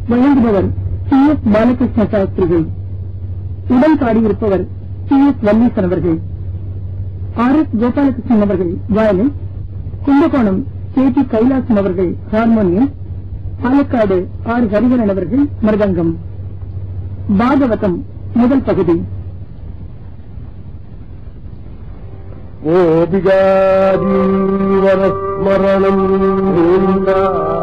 வழங்குபவர் C S Balakrishna சாஸ்திரிகள் உடன் பாடியிருப்பவர் சி எஸ் வல்லீசன் அவர்கள் ஆர் எஸ் கோபாலகிருஷ்ணன் அவர்கள் violin Kumbakonam K T Kailasam அவர்கள் ஹார்மோனியம் பாலக்காடு ஆர் ஹரிஹரன் அவர்கள் மிருதங்கம் பாகவதம் முதல் பகுதி गोपिकाजीवनस्मरणम्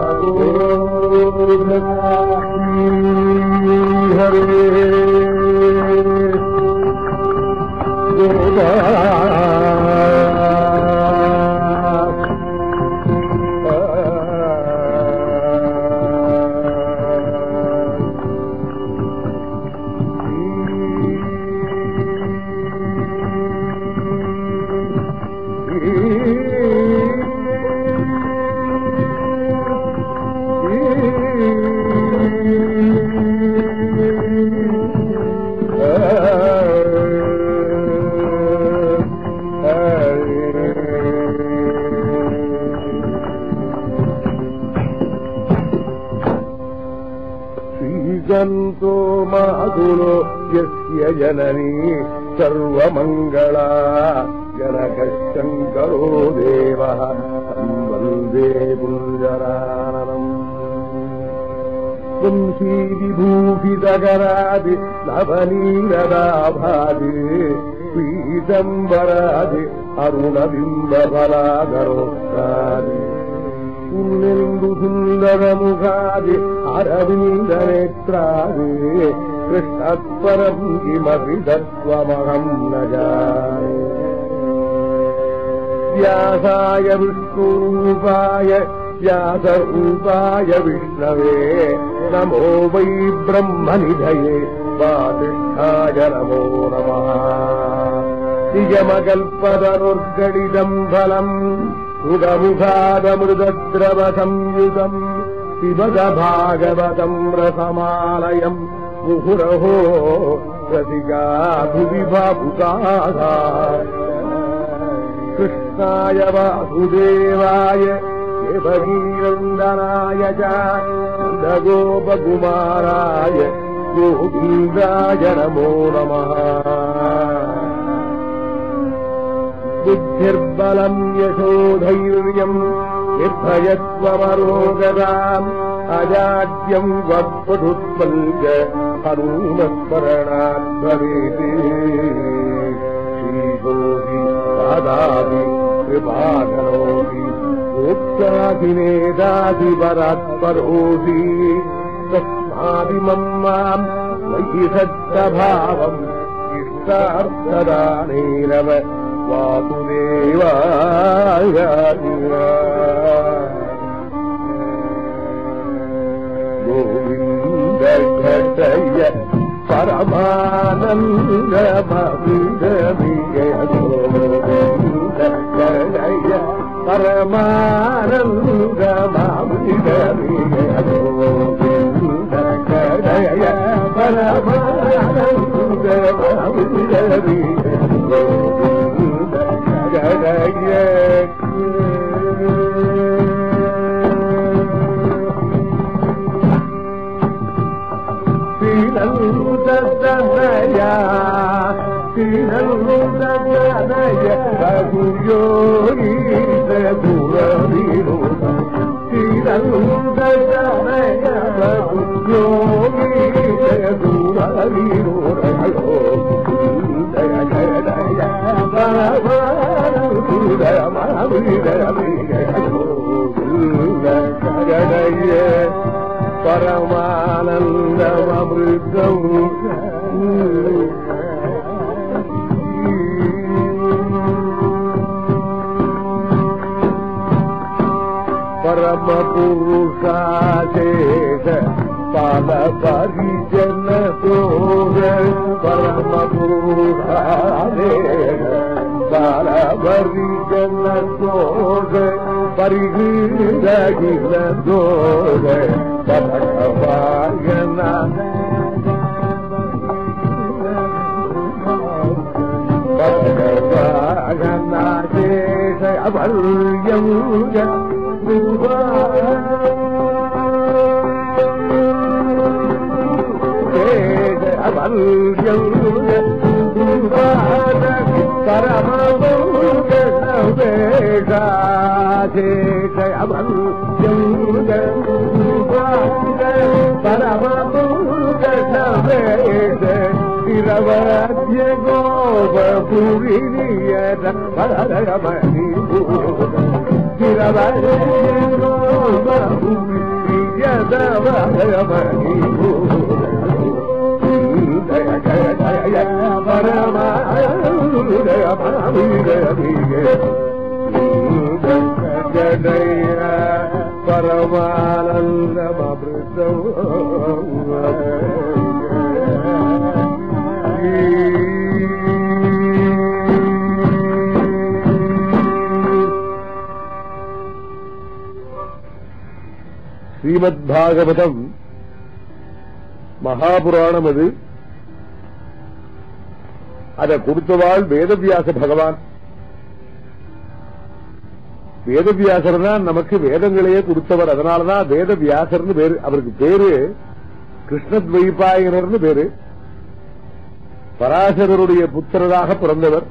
श्रीगन्तो माधुरो यस्य जननी सर्वमङ्गला जनकशङ्करो देवः तं वन्दे पुञ्जराननम् वंशीविभूषितकरादि नवनीरदाभादि पीतम्बरादि अरुणबिम्बफलाधरोक्तादि புன்னெந்து சுந்தரமுகாதி அரவிந்த நேத்ராதி கிருஷ்ணத்வரம் கிமபி தத்வமகம் நஜாமி व्यासाय विष्णुरूपाय व्यासरूपाय विष्णवे नमो वै ब्रह्मनिधये वासिष्ठाय नमो नमः नियमकल्पतरुर्गणितम् फलम् सुगमुखादमृतद्रवसंयुतम् पिबद भागवतम् रसमालयम् मुहुरहो रसिका भुवि भावुकाः कृष्णाय वासुदेवाय देवगीरन्दनाय च नन्दगोपकुमाराय गोविन्दाय नमो नमः बुद्धिर्बलम् यशोधैर्यम् निर्भयत्वमरोगताम् अजाड्यम् वक्पटुत्पल्क हनूमस्मरणात् भवेत् श्रीगोपि पादादि कृपाकरोति मोक्षाधिनेदादि परात्परोति तस्मादिमम् माम् मयि सत्तभावम् इष्टार्थदानेरव वासुदेवाय गोविन्द घटय परमानन्दमविदमिय गोविन्द घटय परमानन्दमविदमिय गोविन्द घटय परमानन्दमविदमिय गोविन्द घटय श्रीनन्दनया श्रीनन्दनय रघुयोगी रघुरवीरो श्रीनन्दनय रघुयोगी रघुरवीरो रघो जय जय जय जय परमानन्दमृतम् परमपुरुषाशेष पालपरिजन दोष परमपुरुषाशेष பாலபரிஜன தோஷ பரிகிர தோஷ பகவாயன பகவாயனாதேச அபல்யம் இரவத்ய கோப புரிணிய பரமணி பரமானந்தமபிருத்தம் ஸ்ரீமத் பாகவதம் மகாபுராணம் அது அதை கொடுத்தவாள் வேதவியாச பகவான் வேதவியாசர் தான் நமக்கு வேதங்களையே கொடுத்தவர் அதனாலதான் வேதவியாசர்னு பேரு அவருக்கு பேரு கிருஷ்ணத்வைபாயனர்னு பேரு பராசரருடைய புத்திரராக பிறந்தவர்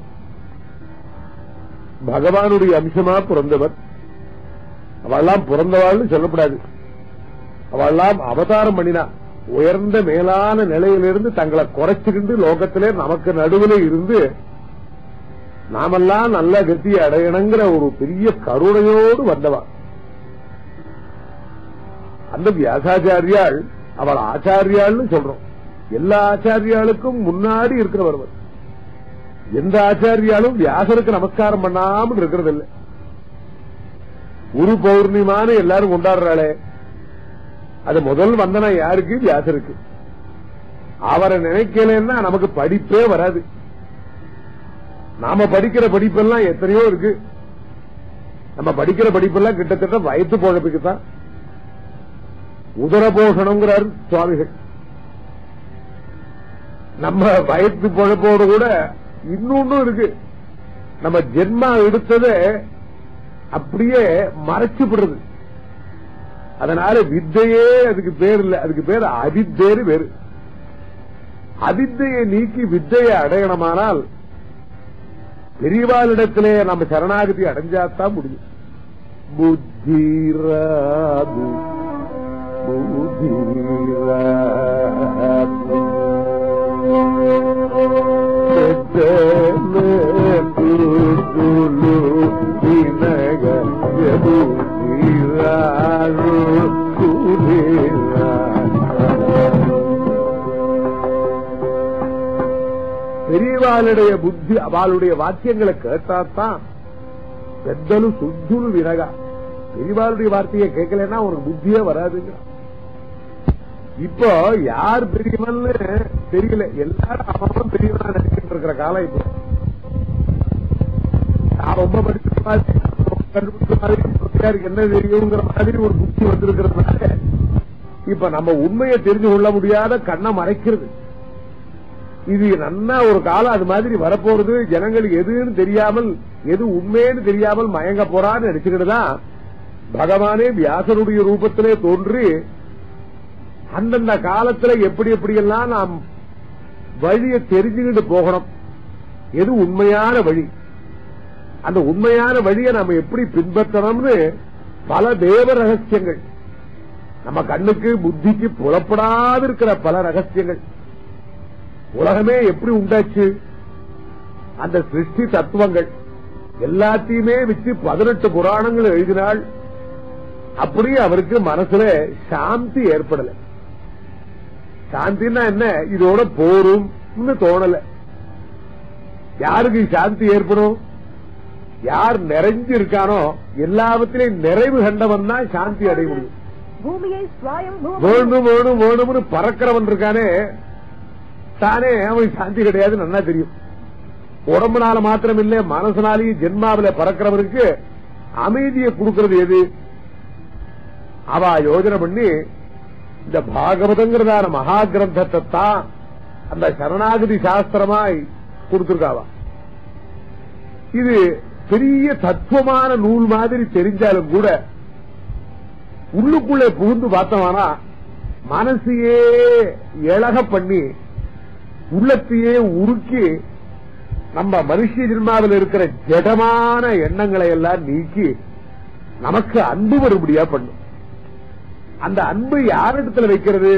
பகவானுடைய அம்சமா பிறந்தவர் அவெல்லாம் பிறந்தவாள்னு சொல்லக்கூடாது அவெல்லாம் அவதாரம் பண்ணினா உயர்ந்த மேலான நிலையிலிருந்து தங்களை குறைச்சுக்கிண்டு லோகத்திலே நமக்கு நடுவில் இருந்து நாமெல்லாம் நல்ல கத்தியை அடையணுங்கிற ஒரு பெரிய கருணையோடு வந்தவா அந்த வியாசாச்சாரியாள் அவள் ஆச்சாரியாள்னு சொல்றோம் எல்லா ஆச்சாரியாளுக்கும் முன்னாடி இருக்கிறவர் அவர். எந்த ஆச்சாரியாலும் வியாசருக்கு நமஸ்காரம் பண்ணாமல் இருக்கிறது இல்லை குரு பௌர்ணிமான்னு எல்லாரும் கொண்டாடுறாளே அது முதல் வந்தனம் யாருக்கு வியாசருக்கு அவரை நினைக்கலன்னா நமக்கு படிப்பே வராது நாம படிக்கிற படிப்பெல்லாம் எத்தனையோ இருக்கு நம்ம படிக்கிற படிப்பெல்லாம் கிட்டத்தட்ட வயத்து பொழப்புக்கு தான் உதர போஷணம்ங்கிறார் சுவாமிகள் நம்ம வயத்து பொழப்போடு கூட இன்னொன்னும் இருக்கு நம்ம ஜென்மா எடுத்ததை அப்படியே மறைச்சுப்படுறது அதனால வித்தையே அதுக்கு பேர் இல்ல அதுக்கு பேர் அவித்தேரு பேரு அவித்தையை நீக்கி வித்தையை அடையணுமானால் பெரியவாளிடத்திலே நம்ம சரணாகதி அடைஞ்சாத்தான் முடியும் புத்திராது பெரியவாளுடைய புத்தி அவளுடைய வாக்கியங்களை கேட்டாத்தான் பெத்தலு சுத்துலு வினகா பெரியவாளுடைய வார்த்தையை கேட்கலன்னா உனக்கு புத்தியே வராதுங்க இப்போ யார் பெரியவன்னு தெரியல எல்லாரும் அவன் பெரியவனா நினைச்சிட்டு இருக்கிற காலம் இப்போ நான் ரொம்ப படிச்ச மாதிரி ரொம்ப கண்டுபிடிச்ச மாதிரி யாருக்கு என்ன தெரியுங்கிற மாதிரி ஒரு புத்தி வந்திருக்கிறதுனால இப்ப நம்ம உண்மையை தெரிஞ்சு கொள்ள முடியாத கண்ணை மறைக்கிறது இது நன்னா ஒரு காலம் அது மாதிரி வரப்போறது ஜனங்களுக்கு எதுன்னு தெரியாமல் எது உண்மைன்னு தெரியாமல் மயங்க போறான்னு நினைச்சுக்கிட்டு தான் பகவானே வியாசருடைய ரூபத்திலே தோன்றி அந்தந்த காலத்துல எப்படி எப்படியெல்லாம் நாம் வழியை தெரிஞ்சுக்கிட்டு போகணும் எது உண்மையான வழி அந்த உண்மையான வழியை நாம எப்படி பின்பற்றணும்னு பல தேவ ரகசியங்கள் நம்ம கண்ணுக்கு புத்திக்கு புலப்படாது இருக்கிற பல ரகசியங்கள் உலகமே எப்படி உண்டாச்சு அந்த சிருஷ்டி தத்துவங்கள் எல்லாத்தையுமே வச்சு பதினெட்டு புராணங்கள் எழுதினாள் அப்படியே அவருக்கு மனசுல சாந்தி ஏற்படல சாந்தின்னா என்ன இதோட போரும் தோணல யாருக்கு சாந்தி ஏற்படும் யார் நிறைஞ்சு இருக்கானோ எல்லாவத்திலையும் நிறைவு கண்டவன் தான் சாந்தி அடைய முடியும் பூமியை ஸ்வயம் வேணும் வேணும் வேணும்னு பறக்கிறவன் இருக்கானே தானே அவனுக்கு சாந்தி கிடையாது நல்லா தெரியும் உடம்புனால மாத்திரம் இல்ல மனசனாலேயும் ஜென்மாவில பறக்கிறவனுக்கு அமைதியை கொடுக்கிறது எது அவ யோஜனை பண்ணி இந்த பாகவதங்கிறதான மகா கிரந்தத்தை தான் அந்த சரணாகதி சாஸ்திரமாய் கொடுத்திருக்காவா இது பெரிய தத்துவமான நூல் மாதிரி தெரிஞ்சாலும் கூட உள்ளுக்குள்ளே புகுந்து பார்த்தோம்னா மனசையே இழக பண்ணி உள்ளத்தையே உருக்கி நம்ம மனுஷ ஜென்மாவில் இருக்கிற ஜடமான எண்ணங்களை எல்லாம் நீக்கி நமக்கு அன்பு வரும்படியா பண்ணும் அந்த அன்பு யாரிடத்துல வைக்கிறது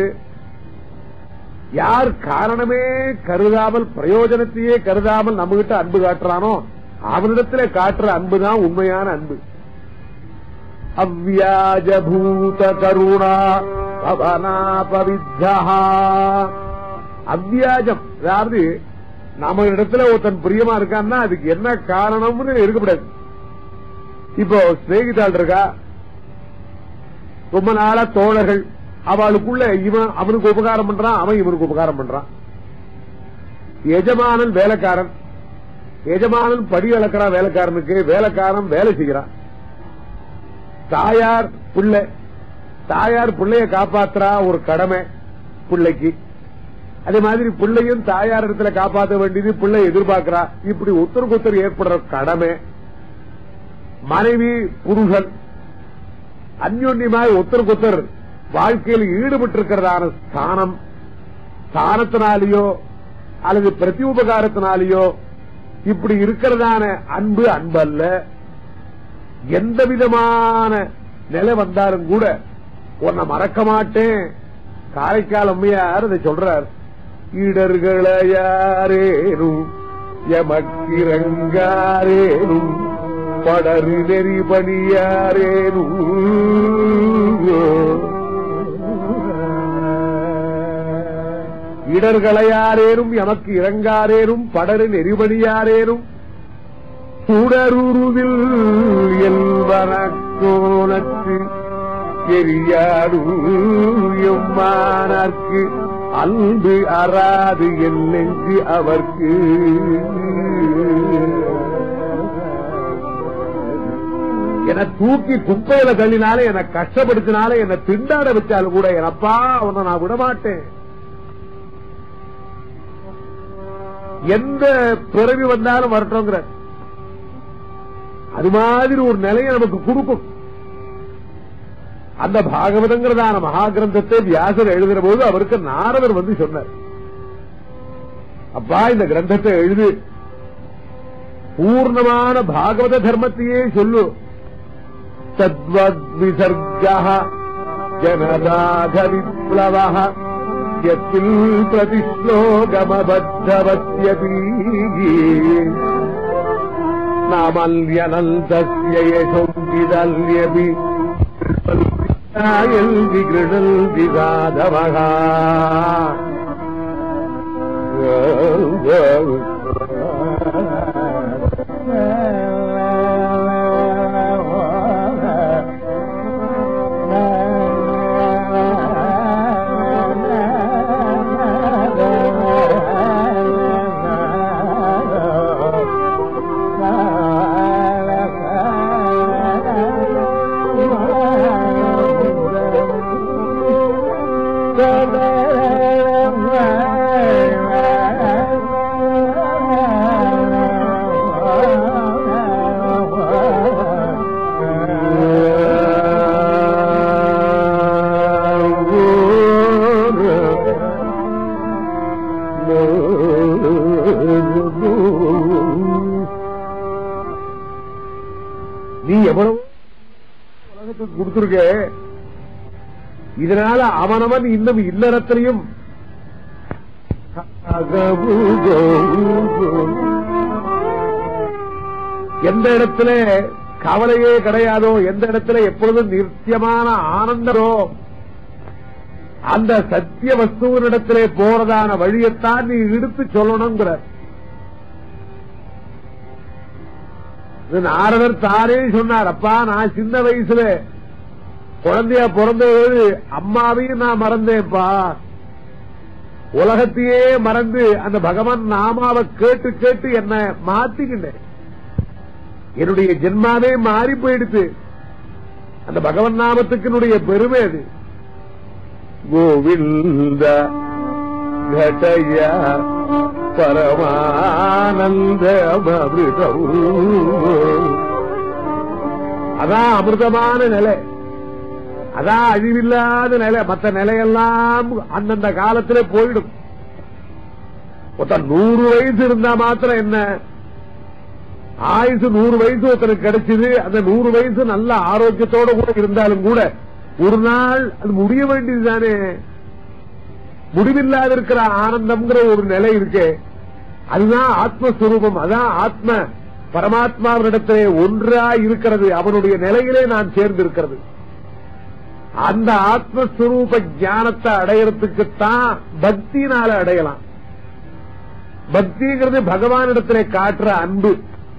யார் காரணமே கருதாமல் பிரயோஜனத்தையே கருதாமல் நம்ம கிட்ட அன்பு காட்டுறானோ அவனிடத்துல காட்டுற அன்புதான் உண்மையான அன்பு அவ்வியாஜபூத கருணா பவனாபவித்தா அவ்வியாஜம் அதாவது நம்ம இடத்துல ஒருத்தன் பிரியமா இருக்கான்னா அதுக்கு என்ன காரணம்னு இருக்கக்கூடாது இப்போ ஸ்நேகிதாள் இருக்கா ரொம்ப நாளா தோழர்கள் அவளுக்குள்ள இவன் அவனுக்கு உபகாரம் பண்றான் அவன் இவனுக்கு உபகாரம் பண்றான் எஜமானன் வேலைக்காரன் எஜமானன் படி அளக்கிறான் வேலைக்காரனுக்கு வேலைக்காரன் வேலை செய்கிறான் தாயார் பிள்ளை தாயார் பிள்ளைய காப்பாத்துறா ஒரு கடமை பிள்ளைக்கு அதே மாதிரி பிள்ளையும் தாயார் இடத்துல காப்பாற்ற வேண்டியது பிள்ளை எதிர்பார்க்கிறா இப்படி ஒருத்தருக்கு ஒருத்தர் ஏற்படுற கடமை மனைவி புருஷன் அந்யோன்யமாய் ஒருத்தருக்கு ஒருத்தர் வாழ்க்கையில் ஈடுபட்டு இருக்கிறதான ஸ்தானம் ஸ்தானத்தினாலேயோ அல்லது பிரதி உபகாரத்தினாலேயோ இப்படி இருக்கிறதான அன்பு அன்பல்ல எந்த விதமான நிலை வந்தாலும் கூட உன்னை மறக்க மாட்டேன் காரைக்கால் அம்மையார் அதை சொல்றார் இடர்களை யாரேனும் எமக்கிரங்காரேனும் படரு நெறி பணியாரேனும் இடர்களையாரேனும் எமக்கு இறங்காரேனும் படரு நெறிபணியாரேனும் சுடருருவில் என்பனக்கோனத்து எரியாடு எம்மானர்க்கு அன்பு அறாது என் நெஞ்சு அவர்க்கு என தூக்கி குப்பையில தள்ளினாலே என்னை கஷ்டப்படுத்தினாலே என்னை திண்டாட வச்சாலும் கூட எனப்பா அவனை நான் விடமாட்டேன் எந்த பிறவி வந்தாலும் வரட்டும்ங்கிற அது மாதிரி ஒரு நிலையை நமக்கு கொடுக்கும் அந்த பாகவதங்கிறதான மகா கிரந்தத்தை வியாசர் எழுதுற போது அவருக்கு நாரதர் வந்து சொன்னார் அப்பா இந்த கிரந்தத்தை எழுது பூர்ணமான பாகவத தர்மத்தையே சொல்லு தத்வத்விசர்க ஜனதாக விப்ளவ யத்தில் பிரதிஸ்லோகமபத்தவத்யபி நாமல்யனந்தஸ்ய யசோங்கிதல்யபி யல்வி கிருணல்வி சாதவகா நீ எவ்வளவு உலகத்துக்கு கொடுத்திருக்க இதனால அவனவன் இன்னும் இல்லறத்திலையும் எந்த இடத்துல கவலையே கிடையாதோ எந்த இடத்துல எப்பொழுதும் நித்தியமான ஆனந்தரோ அந்த சத்திய வஸ்துவனிடத்திலே போறதான வழியைத்தான் நீ எடுத்து சொல்லணுங்கிற இது நாரதர் தானே சொன்னார் அப்பா நான் சின்ன வயசுல குழந்தையா பிறந்தது அம்மாவையும் நான் மறந்தேன்ப்பா உலகத்தையே மறந்து அந்த பகவான் நாமாவை கேட்டு கேட்டு என்ன மாத்திக்கிட்டேன் என்னுடைய ஜென்மாவே மாறி போயிடுச்சு அந்த பகவன் நாமத்துக்கு என்னுடைய பெருமை அது கோவிந்த घटया பரமானந்த அமிர்தம் அதான் அமிர்தமான நிலை அதான் அழிவில்லாத நிலை மற்ற நிலையெல்லாம் அந்தந்த காலத்திலே போயிடும் ஒருத்தன் நூறு வயசு இருந்தா மாத்திரம் என்ன ஆயுசு நூறு வயசு ஒருத்தனுக்கு கிடைச்சது அந்த நூறு வயசு நல்ல ஆரோக்கியத்தோட கூட இருந்தாலும் கூட ஒரு நாள் அது முடிய வேண்டியது தானே முடிவில்லாத இருக்கிற ஆனந்தம்ங்கிற ஒரு நிலை இருக்கே அதுதான் ஆத்மஸ்வரூபம் அதான் ஆத்ம பரமாத்மாவினிடத்திலே ஒன்றா இருக்கிறது அவனுடைய நிலையிலே நான் சேர்ந்திருக்கிறது அந்த ஆத்மஸ்வரூப ஞானத்தை அடையறதுக்குத்தான் பக்தினால அடையலாம் பக்திங்கிறது பகவானிடத்திலே காட்டுற அன்பு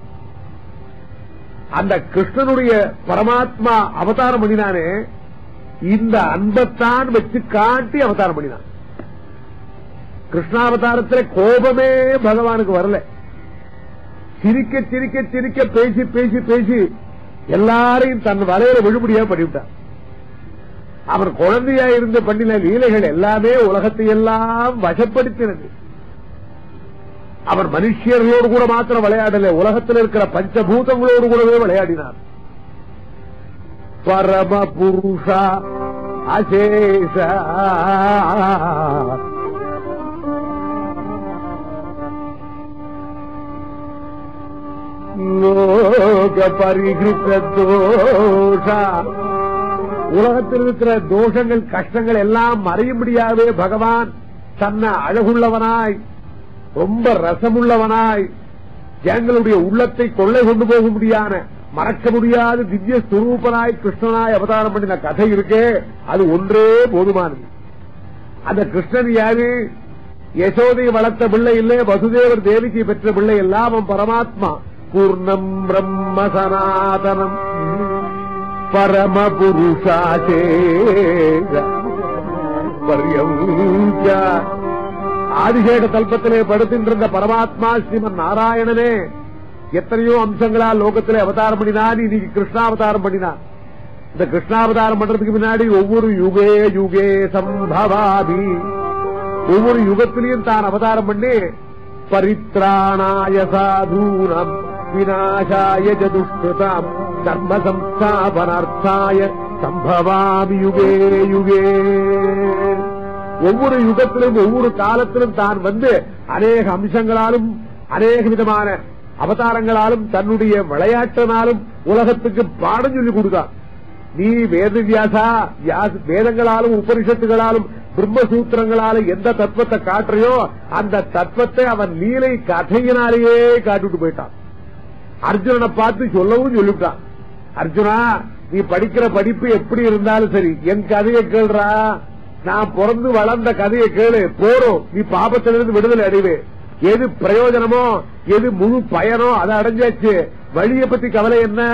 அந்த கிருஷ்ணனுடைய பரமாத்மா அவதாரம் பண்ணினானே இந்த அன்பத்தான் வச்சு காட்டி அவதாரம் பண்ணினான் கிருஷ்ணாவதாரத்தில் கோபமே பகவானுக்கு வரல சிரிக்க சிரிக்க சிரிக்க பேசி பேசி பேசி எல்லாரையும் தன் வலையில விழுபடியா பண்ணிவிட்டான் அவர் குழந்தையா இருந்து பண்ணின லீலைகள் எல்லாமே உலகத்தை எல்லாம் வசப்படுத்தினது அவர் மனுஷர்களோடு கூட மாத்திரம் விளையாடல உலகத்தில் இருக்கிற பஞ்சபூதங்களோடு கூடவே விளையாடினார் பரம புருஷா அசேஷ லோக பரிகிருத்த தோஷா உலகத்தில் இருக்கிற தோஷங்கள் கஷ்டங்கள் எல்லாம் மறையும்படியாவே பகவான் தன்னை அழகுள்ளவனாய் ரொம்ப ரசமுள்ளவனாய் எங்களுடைய உள்ளத்தை கொள்ளை கொண்டு போக முடியான மறக்க முடியாத திவ்ய ஸ்வரூபனாய் கிருஷ்ணனாய் அவதாரம் பண்ணின கதை இருக்கே அது ஒன்றே போதுமானது அந்த கிருஷ்ணன் யாரு யசோதை வளர்த்த பிள்ளை இல்லை வசுதேவர் தேவிக்கு பெற்ற பிள்ளை எல்லாம் அவன் பரமாத்மா பூர்ணம் பிரம்ம சனாதனம் பரம புருஷாச்சே பர்யஞ்ச ஆதிசேட கல்பத்திலே படுத்தின்றிருந்த பரமாத்மா ஸ்ரீமன் நாராயணனே எத்தனையோ அம்சங்களால் லோகத்திலே அவதாரம் பண்ணினான் இன்னைக்கு கிருஷ்ணாவதாரம் பண்ணினான் இந்த கிருஷ்ணாவதாரம் பண்றதுக்கு முன்னாடி ஒவ்வொரு யுகே யுகே சம்பவாதி ஒவ்வொரு யுகத்திலையும் தான் அவதாரம் பண்ணி பரித்ராணாய சாதூனம் விநாசாய ஜதுஷ்கிருதாம் கர்ம சம்ஸ்தாபனார்த்தாய சம்பவாமி யுகே யுகே ஒவ்வொரு யுகத்திலும் ஒவ்வொரு காலத்திலும் தான் வந்து அநேக அம்சங்களாலும் அநேக விதமான அவதாரங்களாலும் தன்னுடைய விளையாட்டினாலும் உலகத்துக்கு பாடம் சொல்லிக் கொடுத்தான் நீ வேத வியாசா வியாச- வேதங்களாலும் உபனிஷத்துகளாலும் பிரம்மசூத்திரங்களால எந்த தத்துவத்தை காட்டுறையோ அந்த தத்துவத்தை அவன் லீலை கதையினாலேயே காட்டிட்டு போயிட்டான் அர்ஜுனனை பார்த்து சொல்லவும் சொல்லிவிட்டான் அர்ஜுனா நீ படிக்கிற படிப்பு எப்படி இருந்தாலும் சரி என் கதையை கேள்றா நான் பிறந்து வளர்ந்த கதையை கேளு போறோம் நீ பாபத்திலிருந்து விடுதலை அடைவே எது பிரயோஜனமோ எது முழு பயனோ அதை அடைஞ்சாச்சு வழியை பத்தி கவலை என்ன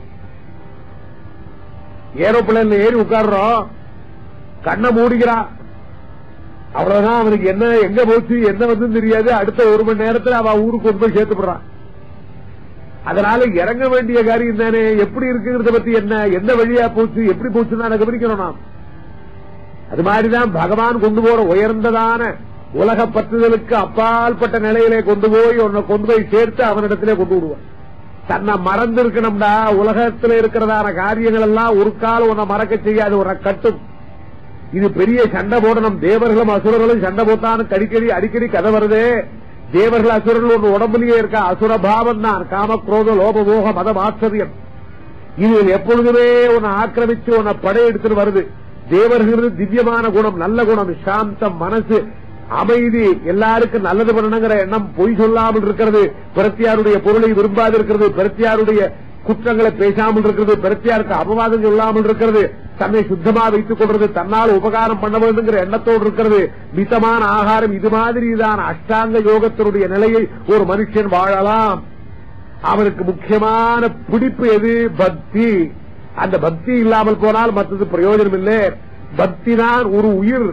ஏரோப்ளேன்ல ஏறி உட்கார்றோம் கண்ணை மூடிக்கிறான் அவ்வளவுதான் அவனுக்கு என்ன எங்க போச்சு என்ன வந்து தெரியாது அடுத்த ஒரு மணி நேரத்துல அவன் ஊருக்கு கொண்டு போய் சேர்த்துப்படுறான் அதனால இறங்க வேண்டிய காரியம் தானே எப்படி இருக்குங்கிறத பத்தி என்ன எந்த வழியா போச்சு எப்படி போச்சுன்னு அதை கவனிக்கணும் நாம் அது மாதிரிதான் பகவான் கொண்டு போற உயர்ந்ததான உலக பற்றுதலுக்கு அப்பாற்பட்ட நிலையிலே கொண்டு போய் உன்னை கொண்டு போய் சேர்த்து அவனிடத்திலே கொண்டு விடுவான் தன்னை மறந்து இருக்கணும்டா உலகத்துல இருக்கிறதான காரியங்கள் எல்லாம் ஒரு காலம் உன்னை மறக்க செய்யாது உன்னை கட்டும் இது பெரிய சண்டை போடணும் தேவர்களும் அசுரர்களும் சண்டை போட்டான்னு அடிக்கடி அடிக்கடி கதை வருதே தேவர்கள் அசுரர்கள் ஒன்று உடம்புலயே இருக்க அசுரபாவம் தான் காம குரோத லோப மோக மதம் ஆச்சரியம் இது எப்பொழுதுமே உன்னை ஆக்கிரமிச்சு உன்னை படையெடுத்துட்டு வருது தேவர்கள் திவ்யமான குணம் நல்ல குணம் சாந்தம் மனசு அமைதி எல்லாருக்கும் நல்லது பண்ணணுங்கிற எண்ணம் பொய் சொல்லாமல் இருக்கிறது பிரத்தியாருடைய பொருளை விரும்பாது இருக்கிறது பிரத்தியாருடைய குற்றங்களை பேசாமல் இருக்கிறது பிரத்தியாருக்கு அபவாதம் சொல்லாமல் இருக்கிறது தன்னை சுத்தமா வைத்துக் கொள்றது தன்னால் உபகாரம் பண்ண வேண்டுங்கிற எண்ணத்தோடு இருக்கிறது மிதமான ஆகாரம் இது மாதிரிதான் அஷ்டாங்க யோகத்தினுடைய நிலையை ஒரு மனுஷன் வாழலாம் அவனுக்கு முக்கியமான பிடிப்பு எது பக்தி அந்த பக்தி இல்லாமல் போனால் மற்றது பிரயோஜனம் இல்லை பக்தி தான் ஒரு உயிர்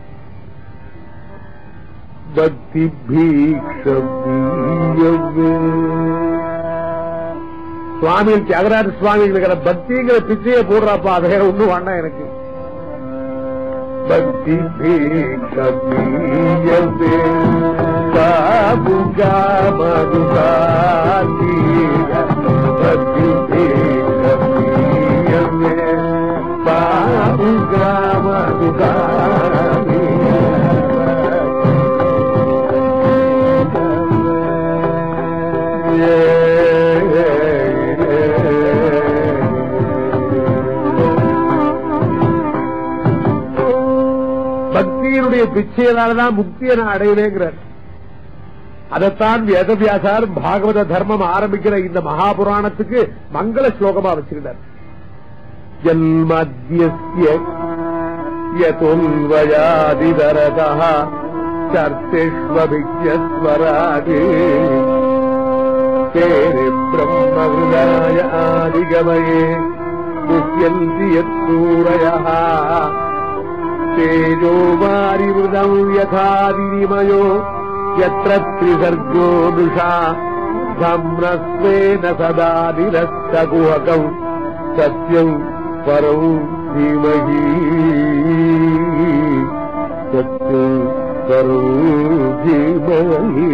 பக்தி சுவாமி தியாகராஜ சுவாமி இருக்கிற பக்திங்கிற பிச்சையை போடுறாப்பா அதை வேற ஒண்ணும் வேண்டாம் எனக்கு பக்தி பீக்கமீயவே பாபுகா மதுகாத்தீர பக்தி பீக்கமீயவே பாபுகா மதுகாத்தீர பக்தியினுடைய பிச்சையினாலதான் முக்தியை நான் அடையவேங்கிறார் அதைத்தான் வேதவியாசார் பாகவத தர்மம் ஆரம்பிக்கிற இந்த மகாபுராணத்துக்கு மங்கள ஸ்லோகமா வச்சிருந்தார் ஜன்மத்யஸ்ய யதுல்வயாதிதரதः சர்த்திஷ்வபிஜஸ்வராஜே தேனி பிரம்மஹிருதாய ஆதிகமயே முஹ்யந்தி யத்சூரயः तेजो वारिवृदम् यथा विनिमयो यत्र त्रिसर्गो मृषा धम्रस्वेन सदा निरस्तकुहकम् सत्यम् परम् धीमहि सत्यम् परम् धीमहि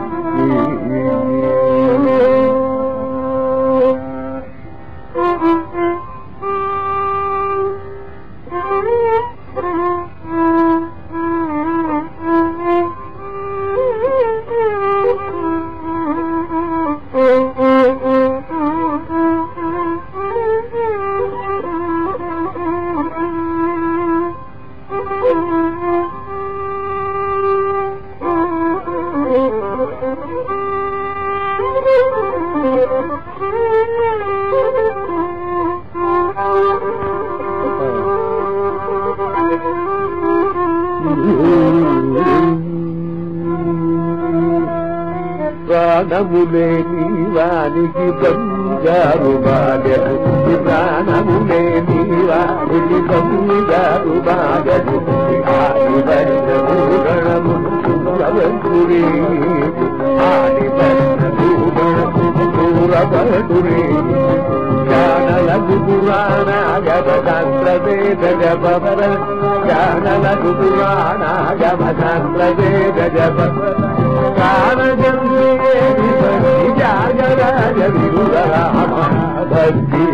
ప్రాణములే నీవానికి బంగారు బాగదు ప్రాణములే నీవానికి బంగారు బాగదు ఆడి భూగణము పూరవడురే ఆడి భూగణము పూరవడురే జ్ఞానలగు పురాణ జపశాస్త్ర వేద జపవర జ్ఞానలగు పురాణ జపశాస్త్ర వేద జపవర కారణజంతుయే విభక్తి జాగరాజ విరురామ భక్తి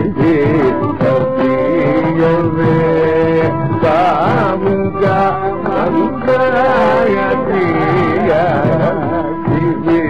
భక్తియవే సాముక అంతరాయ ప్రియ శివే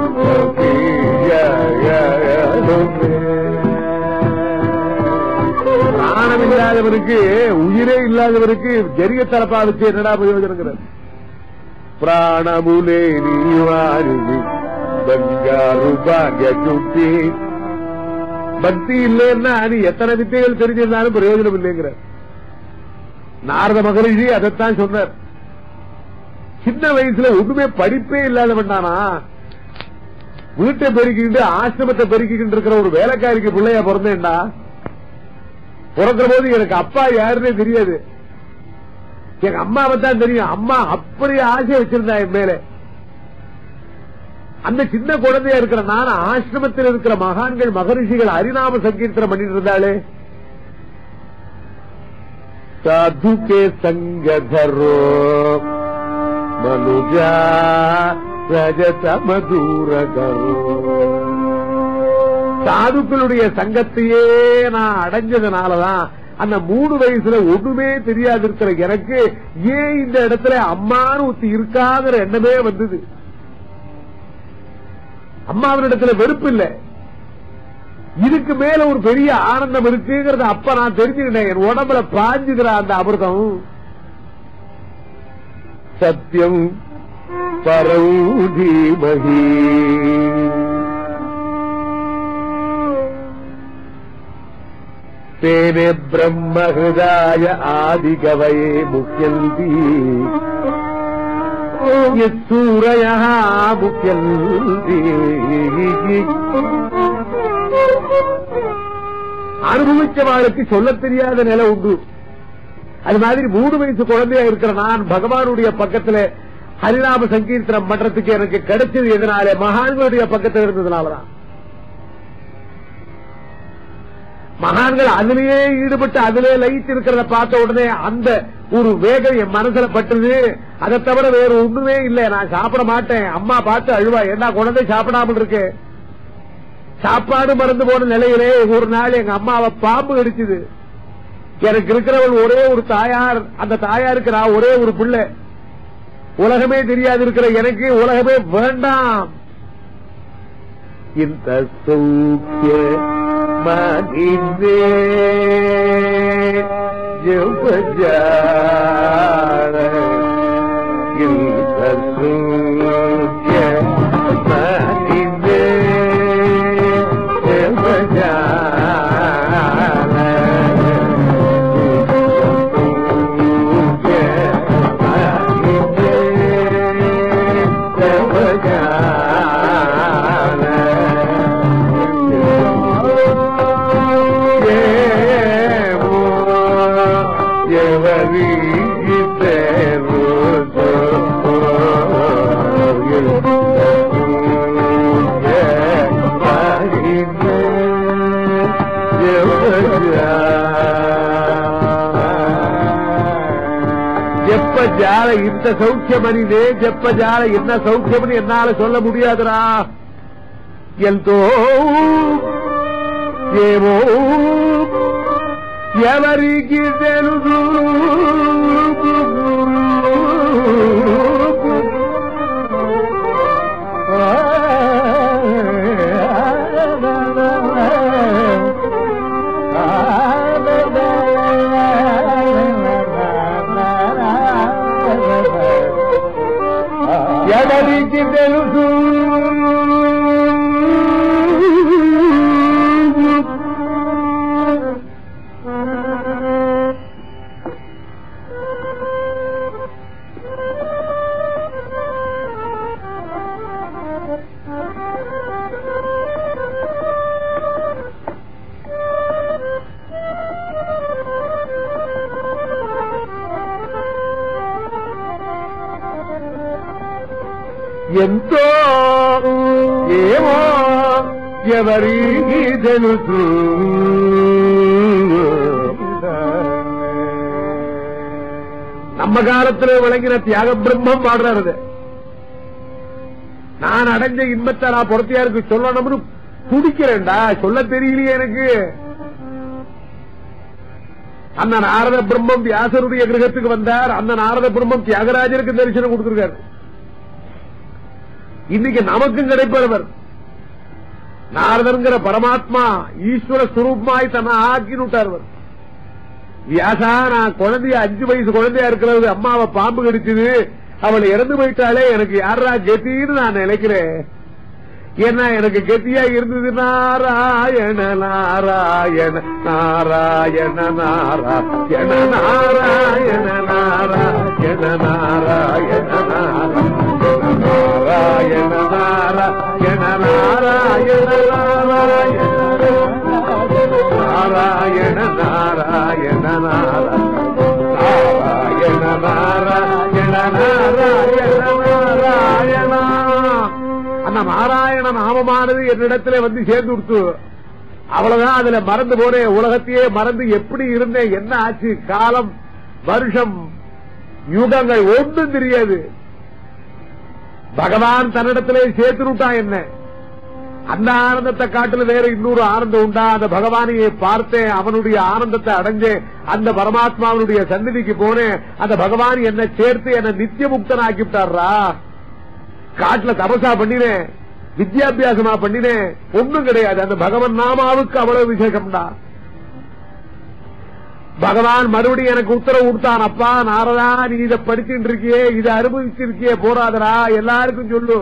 பிராணம் இல்லாதவருக்கு உயிரே இல்லாதவருக்கு ஜெரிய தலப்பா வச்சு என்னடா பிரயோஜனங்கிறார் ప్రాణములే నీవారిని బంగారు భాగ్య చుట్టి பக்தி இல்லைன்னா நீ எத்தனை வித்தைகள் தெரிஞ்சிருந்தாலும் பிரயோஜனம் இல்லைங்கிற நாரத மகரிஷி அதைத்தான் சொன்னார் சின்ன வயசுல ஒண்ணுமே படிப்பே இல்லாதவன் தானா வீட்டை பெருக்கிக்கிட்டு ஆசிரமத்தை பெருக்கிக்கிட்டு இருக்கிற ஒரு வேலைக்காரிக்கு பிள்ளையா பிறந்தேன்டா பிறக்கிற போது எனக்கு அப்பா யாருன்னே தெரியாது எங்க அம்மாவை தான் தெரியும் அம்மா அப்படி ஆசை வச்சிருந்தா என் மேல அந்த சின்ன குழந்தையா இருக்கிற நான் ஆசிரமத்தில் இருக்கிற மகான்கள் மகரிஷிகள் ஹரிநாம சங்கீர்த்தனம் பண்ணிட்டு இருந்தாளே சாது கே சங்கதரோ மனுஜா ரஜத மதுரகரோ சாதுக்களுடைய சங்கத்தையே நான் அடைஞ்சதுனாலதான் அந்த மூணு வயசுல ஒண்ணுமே தெரியாது இருக்கிற எனக்கு ஏன் இந்த இடத்துல அம்மான்னு ஒருத்தி இருக்காங்கிற எண்ணமே வந்தது அம்மாவினிடத்துல வெறுப்பு இல்ல இதுக்கு மேல ஒரு பெரிய ஆனந்தம் இருக்குங்கிறத அப்ப நான் தெரிஞ்சுக்கிட்டேன் என் உடம்புல பாஞ்சுகிற அந்த அமிர்தம் சத்தியம் பரௌதீமகி तेने ब्रह्महृदाय आदिकवये मुह्यन्ति यत्सूरयः मुह्यन्ति அனுபவிச்சவாளுக்கு சொல்ல தெரியாத நிலை உண்டு அது மாதிரி மூணு வயசு குழந்தையா இருக்கிற நான் பகவானுடைய பக்கத்துல ஹரிநாம சங்கீர்த்தனம் பண்றதுக்கு எனக்கு கிடைச்சது எதனால மகான்களுடைய பக்கத்துல இருந்ததுனாலதான் மகான்கள் அதிலேயே ஈடுபட்டு அதிலே லயித்து இருக்கிறத பார்த்த உடனே அந்த ஒரு வேகம் என் மனசுல பட்டுது அதை தவிர வேற ஒண்ணுமே இல்ல நான் சாப்பிட மாட்டேன் அம்மா பார்த்து அழுவா என்ன குழந்தை சாப்பிடாமல் இருக்கு சாப்பாடு மறந்து போன நிலையிலே ஒரு நாள் எங்க அம்மாவை பாம்பு கடிச்சுது எனக்கு இருக்கிறவள் ஒரே ஒரு தாயார் அந்த தாயாருக்கு நான் ஒரே ஒரு பிள்ளை உலகமே தெரியாது இருக்கிற எனக்கு உலகமே வேண்டாம் இந்த சௌக்கிய மனிதே ஜபஜார இந்த சௌக்கியம் அணிதே ஜப்பஜால என்ன சௌக்கியம்னு என்னால சொல்ல முடியாதுடா ఎంతో ఏమో ఎవరికి తెలుసు ఎవరికి తెలుసు ఎంతో ఏమో ఎవరికి తెలుసు நம்ம காலத்துல விளங்கின தியாக பிரம்மம் பாடுறாரு நான் அடைஞ்ச இன்பத்தை நான் பொறுத்தியாருக்கு சொல்லணும்னு துடிக்கிறேன்டா சொல்ல தெரியலையே எனக்கு அந்த நாரத பிரம்மம் வியாசருடைய கிரகத்துக்கு வந்தார் அந்த நாரத பிரம்மம் தியாகராஜருக்கு தரிசனம் கொடுத்திருக்காரு இன்னைக்கு நமக்கும் கிடைப்பவர் நாரதங்கிற பரமாத்மா ஈஸ்வர சுரூபமாய் தன்னை ஆக்கினுட்டார் அவர் வியாசா நான் குழந்தைய அஞ்சு வயசு குழந்தையா இருக்கிறது அம்மாவை பாம்பு கடிச்சது அவள் இறந்து போயிட்டாலே எனக்கு யாரா கெத்தின்னு நான் நினைக்கிறேன் ஏன்னா எனக்கு கெத்தியா இருந்தது நாராயண நாராயண நாராயண நாராயண நாராயண நாராயண நாராயண நாராயண நாராயண நாராயண நாராயண நாராயண நாராயண நாராயண நாராயண நாராயண அந்த நாராயண நாமமானது என்னிடத்துல வந்து சேர்ந்து கொடுத்து அவ்வளவுதான் அதுல மறந்து போனேன் உலகத்தையே மறந்து எப்படி இருந்தேன் என்ன ஆச்சு காலம் வருஷம் யுகங்கள் ஒன்றும் தெரியாது பகவான் தன்னிடத்திலே சேர்த்து விட்டான் என்ன அந்த ஆனந்தத்தை காட்டுல வேற இன்னொரு ஆனந்தம் உண்டா அந்த பகவானையை பார்த்தேன் அவனுடைய ஆனந்தத்தை அடைஞ்சேன் அந்த பரமாத்மாவனுடைய சந்நிதிக்கு போனேன் அந்த பகவான் என்ன சேர்த்து என்ன நித்திய முக்தன் ஆக்கிவிட்டாரா காட்டுல தபசா பண்ணினேன் வித்யாபியாசமா பண்ணினேன் ஒண்ணும் கிடையாது அந்த பகவன் நாமாவுக்கு அவ்வளவு விசேஷம்டா பகவான் மறுபடியும் எனக்கு உத்தரவு கொடுத்தான் அப்பா நாரதா நீ இதை படிச்சுட்டு இருக்கியே இதை அனுபவிச்சிருக்கியே போராதரா எல்லாருக்கும் சொல்லு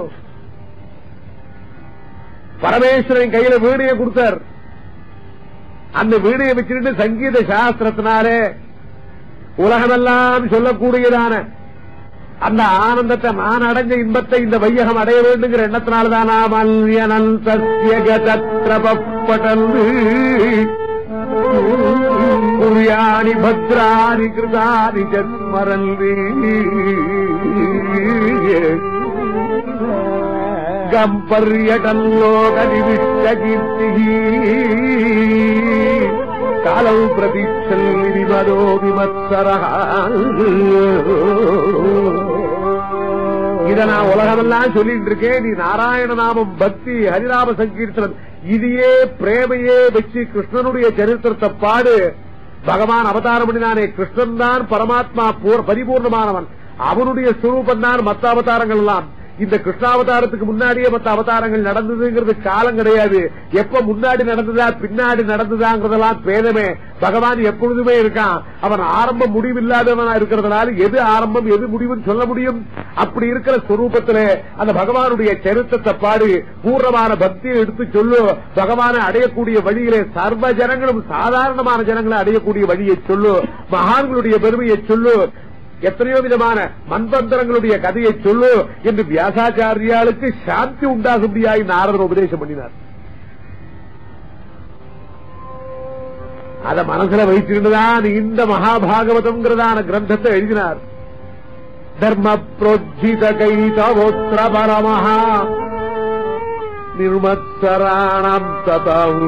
பரமேஸ்வரன் கையில வீணையை கொடுத்தார் அந்த வீணையை வச்சுட்டு சங்கீத சாஸ்திரத்தினாலே உலகமெல்லாம் சொல்லக்கூடியதான அந்த ஆனந்தத்தை நான் அடைஞ்ச இன்பத்தை இந்த வையகம் அடைய வேண்டுங்கிற எண்ணத்தினால்தான் நாம் அல்யனல் சத்யகதத்ரபட்டல் புரியாணி பத்ராணி கிருதானி ஜஸ்மரல்வி கம்பர்யடல்லோகனிவிஷ்டகீர்த்தி காலம் பிரதீட்சல் விமதோ விமத்சர இத நான் உலகமெல்லாம் சொல்லிட்டு இருக்கேன் நீ நாராயண நாமம் பக்தி ஹரிநாம சங்கீர்த்தனம் இதையே பிரேமையே வச்சு கிருஷ்ணனுடைய சரித்திரத்தை பாடு பகவான் அவதாரம் பண்ணினானே கிருஷ்ணன் தான் பரமாத்மா பூர்- பரிபூர்ணமானவன் அவனுடைய சுரூபம் தான் மத்த அவதாரங்கள் எல்லாம் இந்த கிருஷ்ணாவதாரத்துக்கு முன்னாடியே மத்த அவதாரங்கள் நடந்ததுங்கிறது காலம் கிடையாது எப்ப முன்னாடி நடந்ததா பின்னாடி நடந்ததாங்கிறதெல்லாம் பேதமே பகவான் எப்பொழுதுமே இருக்கான் அவன் ஆரம்பம் முடிவில்லாதவனா இருக்கிறதுனால எது ஆரம்பம் எது முடிவுன்னு சொல்ல முடியும் அப்படி இருக்கிற ஸ்வரூபத்துல அந்த பகவானுடைய சரித்திரத்தை பாடு பூர்ணமான பக்தியை எடுத்து சொல்லு பகவானை அடையக்கூடிய வழியிலே சர்வ ஜனங்களும் சாதாரணமான ஜனங்களை அடையக்கூடிய வழியை சொல்லு மகான்களுடைய பெருமையை சொல்லு எத்தனையோ விதமான மண்பந்தரங்களுடைய கதையை சொல்லு என்று வியாசாச்சாரியாளுக்கு சாந்தி உண்டாகும்படியாய் நாரதர் உபதேசம் பண்ணினார் அத மனசுல வைத்திருந்துதான் இந்த மகாபாகவதம்ங்கிறதான கிரந்தத்தை எழுதினார் தர்ம புரோஜித கைதவோத்திர பரமஹா நிர்மத்சராணம் ததம்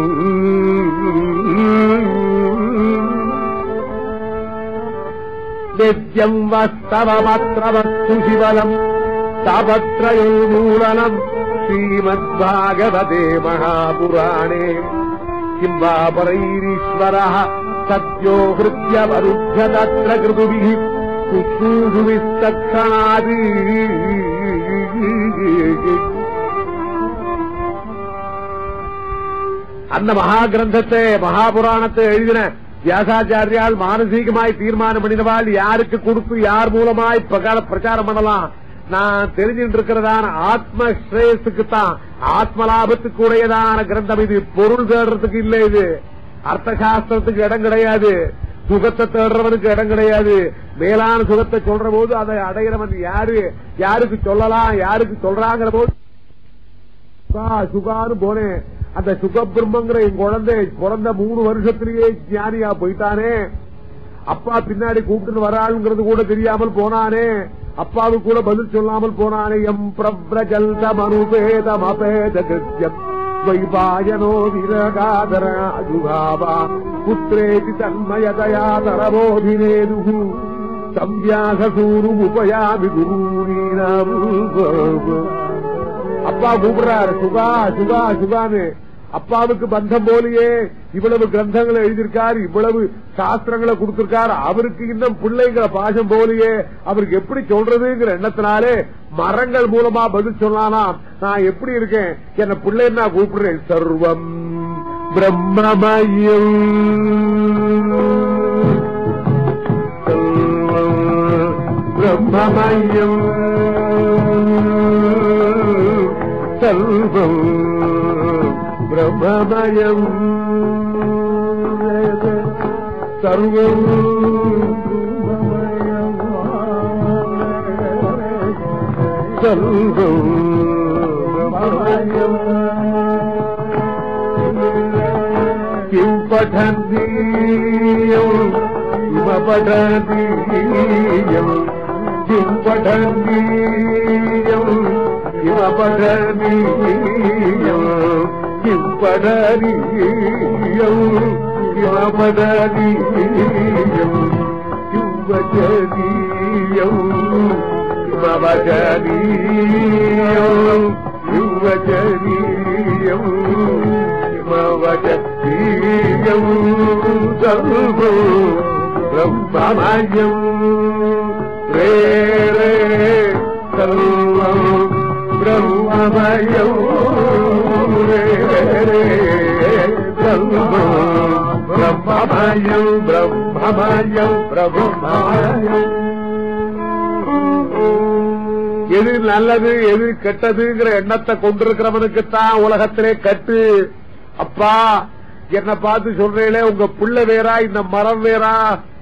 வேத்யம் வஸ்தவமத்ர வஸ்து சிவலம் தாபத்ரயோன்மூலனம் ஸ்ரீமத்பாகவதே மகாபுராணே किम् वा परैरीश्वरः सत्यो हृत्यवरुध्य तत्र कृतुभिः शुश्रूषुभिस्तत्क्षणात् அந்த மகா கிரந்தத்தை மகாபுராணத்தை எழுதின வியாசாச்சாரியால் மானசீகமாய் தீர்மானம் பண்ணினவாள் யாருக்கு கொடுத்து யார் மூலமாய் பிரகார பிரச்சாரம் பண்ணலாம் நான் தெரிஞ்சுட்டு இருக்கிறதான ஆத்ம ஸ்ரேயஸுக்கு தான் ஆத்ம லாபத்துக்கு உடையதான கிரந்தம் இது பொருள் தேடுறதுக்கு இல்ல இது அர்த்த சாஸ்திரத்துக்கு இடம் கிடையாது சுகத்தை தேடுறவனுக்கு இடம் கிடையாது மேலான சுகத்தை சொல்ற போது அதை அடைகிறவன் யாரு யாருக்கு சொல்லலாம் யாருக்கு சொல்றாங்கிற போது சுகா சுகான்னு போனேன் அந்த சுக பிரம்மங்கிற என் குழந்தை பிறந்த மூணு வருஷத்திலேயே ஞானியா போயிட்டானே அப்பா பின்னாடி கூப்பிட்டு வராளுங்கிறது கூட தெரியாமல் போனானே அப்பாவுக்கு கூட பதில் சொல்லாமல் போனானே எம் பிரஜல்தம் அனுபேதம் அபேத கிருத்தியம் வைபாயனோ விரகாதர அஜுகாவா புத்திரேதி தன்மயதயா தரபோதினேது சம்யாசூரு உபயாமி குரூரீனாம் அப்பா கூப்பிடுறாரு சுகா சுகா சுகான்னு அப்பாவுக்கு பந்தம் போலியே இவ்வளவு கிரந்தங்களை எழுதியிருக்காரு இவ்வளவு சாஸ்திரங்களை கொடுத்திருக்காரு அவருக்கு இன்னும் பிள்ளைங்கிற பாசம் போலியே அவருக்கு எப்படி சொல்றதுங்கிற எண்ணத்தினாலே மரங்கள் மூலமா பதில் சொன்னானாம் நான் எப்படி இருக்கேன் என்ன பிள்ளைன்னு நான் கூப்பிடுறேன் சர்வம் பிரம்மமயம் பிரம்மமயம் சர்வம் பிரம்மமயம் சர்வம் சர்வம் பிரம்மமயம் किं पठन्तीयम् किम पठनीयम् किं पठनीयम् किम पठनीयम् किं पठनीयम् किम पठनीयम् किं वचनीयम् किम वचनीयम् किं वचनीयम् वचतीयम् सर्वो ब्रह्ममयम् रे रे सर्वम् ब्रह्ममयम् रे रे सर्वम् ब्रह्ममयम् ब्रह्ममयम् பிரபுமயம் எது நல்லது எது கெட்டதுங்கிற எண்ணத்தை கொண்டிருக்கிறவனுக்குத்தான் உலகத்திலே கட்டு அப்பா என்ன பார்த்து சொல்றீங்களே உங்க பிள்ளை வேறா இந்த மரம் வேறா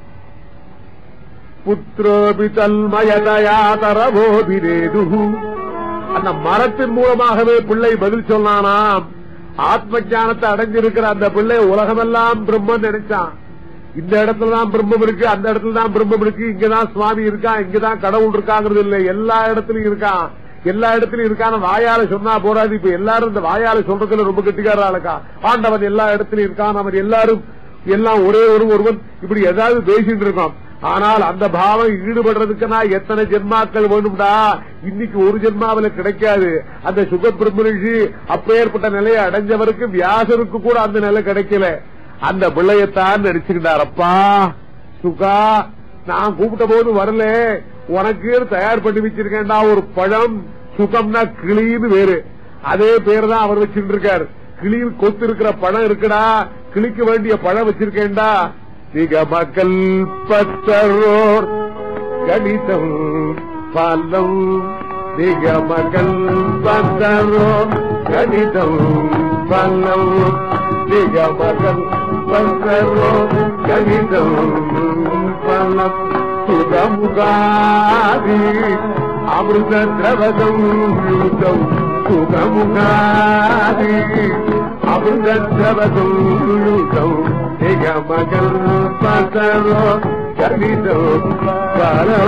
புத்திரோபி தன்மயதயா தரபோதிரேது அந்த மரத்தின் மூலமாகவே பிள்ளை பதில் சொன்னானாம் ஆத்ம ஞானத்தை அடைஞ்சிருக்கிற அந்த பிள்ளை உலகமெல்லாம் பிரம்மன் நினைச்சான் இந்த இடத்துல தான் பிரம்மம் இருக்கு அந்த இடத்துல தான் பிரம்மம் இருக்கு இங்கதான் சுவாமி இருக்கான் இங்கதான் கடவுள் இருக்காங்கிறது இல்ல எல்லா இடத்துலயும் இருக்கான் எல்லா இடத்துலயும் இருக்கான வாயால சொன்னா போறாது இப்ப எல்லாரும் இந்த வாயால சொல்றதுல ரொம்ப கெட்டிக்காரா இருக்கா ஆண்டவன் எல்லா இடத்துலயும் இருக்கான் அவன் எல்லாரும் எல்லாம் ஒரே ஒரு ஒருவன் இப்படி ஏதாவது பேசிட்டு இருக்கோம் ஆனால் அந்த பாவம் ஈடுபடுறதுக்குன்னா எத்தனை ஜென்மாக்கள் வேணும்டா இன்னைக்கு ஒரு ஜென்மாவில கிடைக்காது அந்த சுகப்பிரமரிஷி அப்பேற்பட்ட நிலையை அடைஞ்சவருக்கு வியாசருக்கு கூட அந்த நிலை கிடைக்கல அந்த பிள்ளையத்தான் நடிச்சுக்கிட்டாரப்பா சுகா நான் கூப்பிட்ட போது வரல உனக்கு தயார் பண்ணி வச்சிருக்கேன்டா ஒரு பழம் சுகம்னா கிளின்னு வேறு அதே பேர் தான் அவர் வச்சுட்டு இருக்காரு கிளியில் கொத்து இருக்கிற பழம் இருக்குடா கிளிக்கு வேண்டிய பழம் வச்சிருக்கேன்டா மிக மக்கள் பத்தரோர் கணிதம் பலம் மிக மக்கள் பத்தரோர் கணிதம் பலம் மிக மக்கள் பத்தரோர் கணிதம் பலம் சுகமுகாதி அமிர்த திரவதம் யூதம் சுகமுகாதி அமிர்த திரவதம் யூதம் நிக மகள் பசரோ கவிதோ பரோ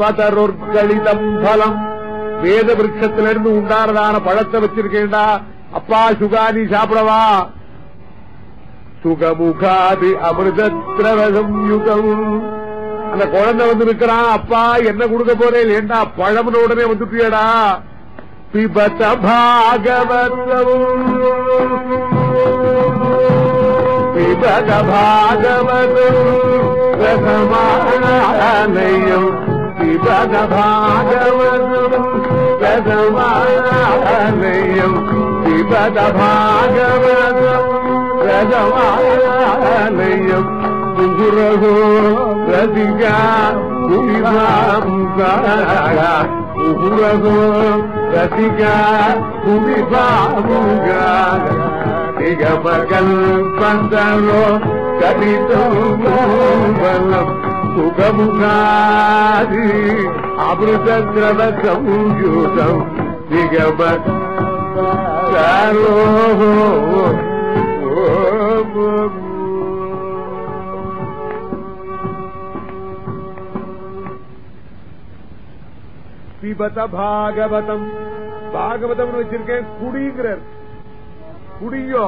நிகமகல்பதரொர்களிதம் பலம் வேத விருட்சத்திலிருந்து உண்டானதான பழத்தை வச்சிருக்கேன்டா அப்பா சுகா நீ சாப்பிடவா சுகமுகாதி அமிர்தத்ரவசம் யுகம் அந்த குழந்தை வந்து நிக்கிறான் அப்பா என்ன கொடுக்க போறேன் ஏண்டா பழம்னு உடனே வந்துட்டியடா பிபத பாகவதம் பிபத பாகவதம் ரசமானயம் பிபத பாகவதம் ரசமானயம் பிபத பாகவதம் ரசமானயம் முகுரகோ ரதிகா குடிமாம் முகுரகோ ரதிகா குடிமாமுகா நிகமகல் பந்தரோ கடிதம் சுகமுகாதி அமிர்தத்ரவ சம்யுதம் நிகம பிபத பாகவதம் பாகவதம் வச்சிருக்கேன் குடிங்கிறார் குடியோ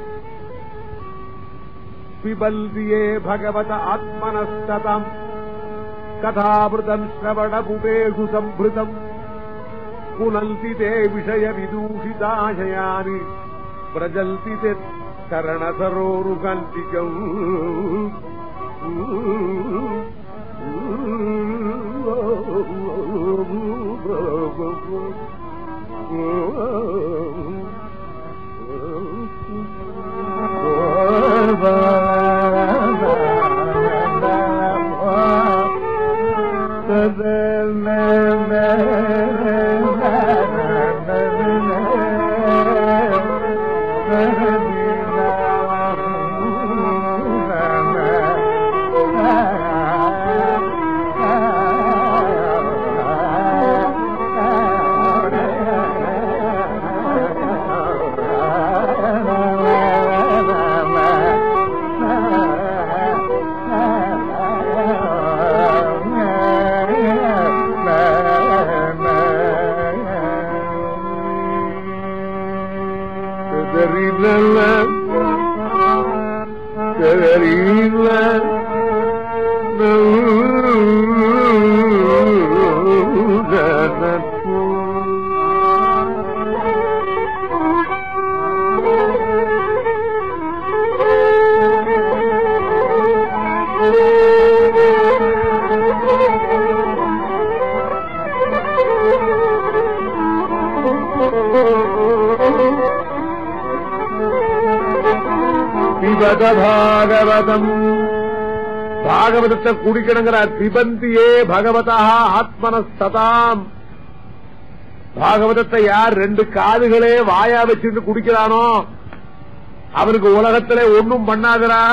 பிபல்தியே பகவத ஆத்மனஸ்ததம் கதாமிருதம் ஸ்ரவண புபேஷு சம்பிருதம் புனல்தி தே விஷய விதூஷிதாசயானி பிரஜல்தி தே கரணசரோருகல்பிகம் பிபத பாகவதம் பாகவதத்தை குடிக்கணுங்கிற பிபந்தியே பகவதா ஆத்மன சதாம் பாகவதத்தை யார் ரெண்டு காதுகளே வாயா வச்சுட்டு குடிக்கிறானோ அவனுக்கு உலகத்திலே ஒன்னும் பண்ணாதரா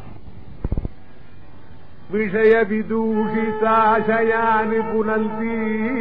விஷய விதூஷிதாசயானி புனல்தி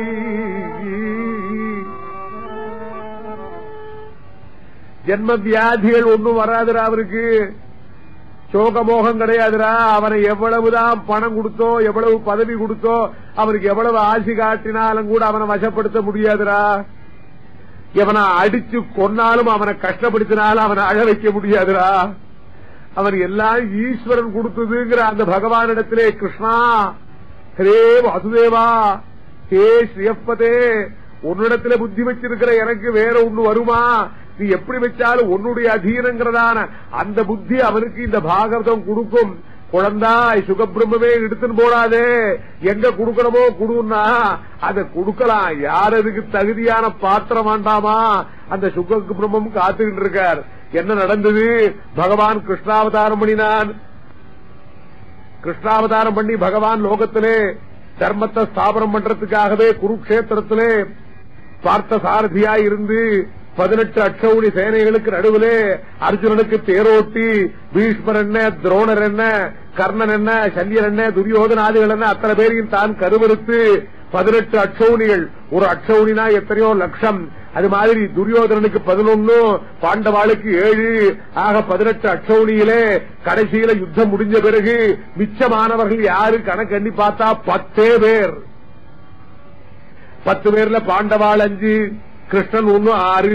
ஜென்ம வியாதிகள் ஒன்னும் வராதுடா அவருக்கு சோகமோகம் கிடையாதுடா அவனை எவ்வளவுதான் பணம் கொடுத்தோ எவ்வளவு பதவி கொடுத்தோ அவனுக்கு எவ்வளவு ஆசி காட்டினாலும் கூட அவனை வசப்படுத்த முடியாதுடா இவனை அடிச்சு கொன்னாலும் அவனை கஷ்டப்படுத்தினாலும் அவனை அழ வைக்க முடியாதுடா அவன் எல்லாம் ஈஸ்வரன் கொடுத்ததுங்கிற அந்த பகவானிடத்திலே கிருஷ்ணா ஹரே வாசுதேவா ஹே ஸ்ரீயப்பதே உன்னிடத்துல புத்தி வச்சிருக்கிற எனக்கு வேற ஒண்ணு வருமா நீ எப்படி வச்சாலும் உன்னுடைய அதீனங்கிறதான அந்த புத்தி அவனுக்கு இந்த பாகவதம் கொடுக்கும் குழந்தாய் சுகபிரம்மே எடுத்துன்னு போடாதே எங்க குடுக்கணுமோ குடுன்னா அதை கொடுக்கலாம் யார் அதுக்கு தகுதியான பாத்திரம் வேண்டாமா அந்த சுக பிரம்மம் காத்துக்கிட்டு இருக்கார் என்ன நடந்தது பகவான் கிருஷ்ணாவதாரம் பண்ணினான் கிருஷ்ணாவதாரம் பண்ணி பகவான் லோகத்திலே தர்மத்தை ஸ்தாபனம் பண்றதுக்காகவே குருக்ஷேத்திரத்திலே பார்த்த சாரதியாய் இருந்து பதினெட்டு அட்சௌணி சேனைகளுக்கு நடுவிலே அர்ஜுனனுக்கு தேரோட்டி பீஷ்மர் என்ன துரோணர் என்ன கர்ணன் என்ன சல்யர் என்ன துரியோதனாதிகள் என்ன அத்தனை பேரையும் தான் கருவறுத்து பதினெட்டு அட்சௌணிகள் ஒரு அட்சௌணினா எத்தனையோ லட்சம் அது மாதிரி துரியோதனனுக்கு பதினொன்னு பாண்டவாளுக்கு ஏழு ஆக பதினெட்டு அட்சௌணியிலே கடைசியில யுத்தம் முடிஞ்ச பிறகு மிச்சமானவர்கள் யாரு கணக்கு எண்ணி பார்த்தா பத்தே பேர் பத்து பேர்ல பாண்டவாள் அஞ்சு கிருஷ்ணன் ஒன்னு ஆறு